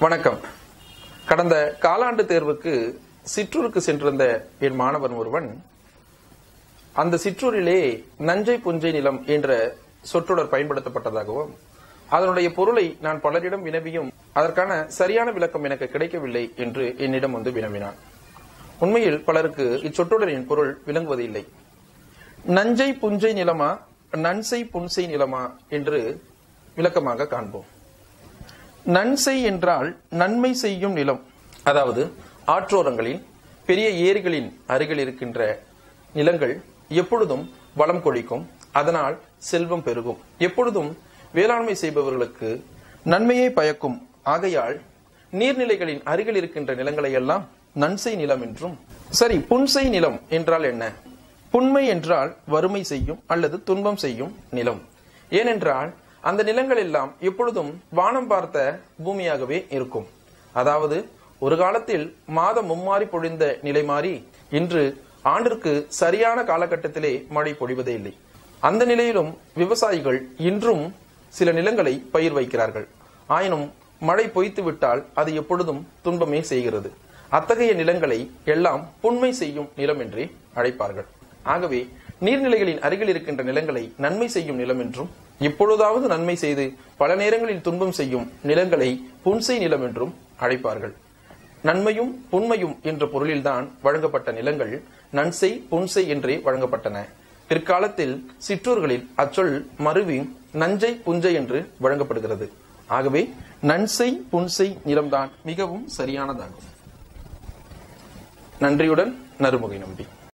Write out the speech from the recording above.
வணக்கம் கடந்த காலாண்டு தேர்வுக்கு சிற்றூருக்கு சென்றிருந்த என் மாணவன் ஒருவன் அந்த சிற்றூரிலே நஞ்சை புஞ்சை நிலம் என்ற சொற்றொடர் பயன்படுத்தப்பட்டதாகவும் அதனுடைய பொருளை நான் பலரிடம் வினவியும் அதற்கான சரியான விளக்கம் எனக்கு கிடைக்கவில்லை என்று என்னிடம் வந்து வினவினான் உண்மையில் பலருக்கு இச்சொற்றொடரின் பொருள் விளங்குவதில்லை நஞ்சை புஞ்சை நிலமா நன்சை புன்சை நிலமா என்று விளக்கமாக காண்போம் நன்சை என்றால் நன்மை செய்யும் நிலம் அதாவது ஆற்றோரங்களில் பெரிய ஏரிகளின் அருகில் இருக்கின்ற நிலங்கள் எப்பொழுதும் வளம் கொழிக்கும் அதனால் செல்வம் பெருகும் எப்பொழுதும் வேளாண்மை செய்பவர்களுக்கு நன்மையை பயக்கும் ஆகையால் நீர்நிலைகளின் அருகில் இருக்கின்ற நிலங்களை எல்லாம் நன்சை நிலம் என்றும் சரி புன்சை நிலம் என்றால் என்ன புண்மை என்றால் வறுமை செய்யும் அல்லது துன்பம் செய்யும் நிலம் ஏனென்றால் அந்த நிலங்கள் எல்லாம் எப்பொழுதும் வானம் பார்த்த பூமியாகவே இருக்கும் அதாவது ஒரு காலத்தில் மாதம் மும்மாறி பொழிந்த நிலை மாறி இன்று ஆண்டிற்கு சரியான காலகட்டத்திலே மழை பொழிவதே இல்லை அந்த நிலையிலும் விவசாயிகள் இன்றும் சில நிலங்களை பயிர் வைக்கிறார்கள் ஆயினும் மழை பொய்த்து விட்டால் அது எப்பொழுதும் துன்பமே செய்கிறது அத்தகைய நிலங்களை எல்லாம் புண்மை செய்யும் நிலம் என்றே அழைப்பார்கள் ஆகவே நீர்நிலைகளின் அருகில் இருக்கின்ற நிலங்களை நன்மை செய்யும் நிலம் என்றும் இப்பொழுதாவது நன்மை செய்து பல நேரங்களில் துன்பம் செய்யும் நிலங்களை புன்சை நிலம் என்றும் அழைப்பார்கள் நன்மையும் புண்மையும் என்ற பொருளில்தான் வழங்கப்பட்ட நிலங்கள் நன்சை புன்சை என்றே வழங்கப்பட்டன பிற்காலத்தில் சிற்றூர்களில் அச்சொல் மருவி நஞ்சை புஞ்சை என்று வழங்கப்படுகிறது ஆகவே நன்சை புன்சை நிலம்தான் மிகவும் சரியானதாகும் நன்றியுடன் நறுமுகை நம்பி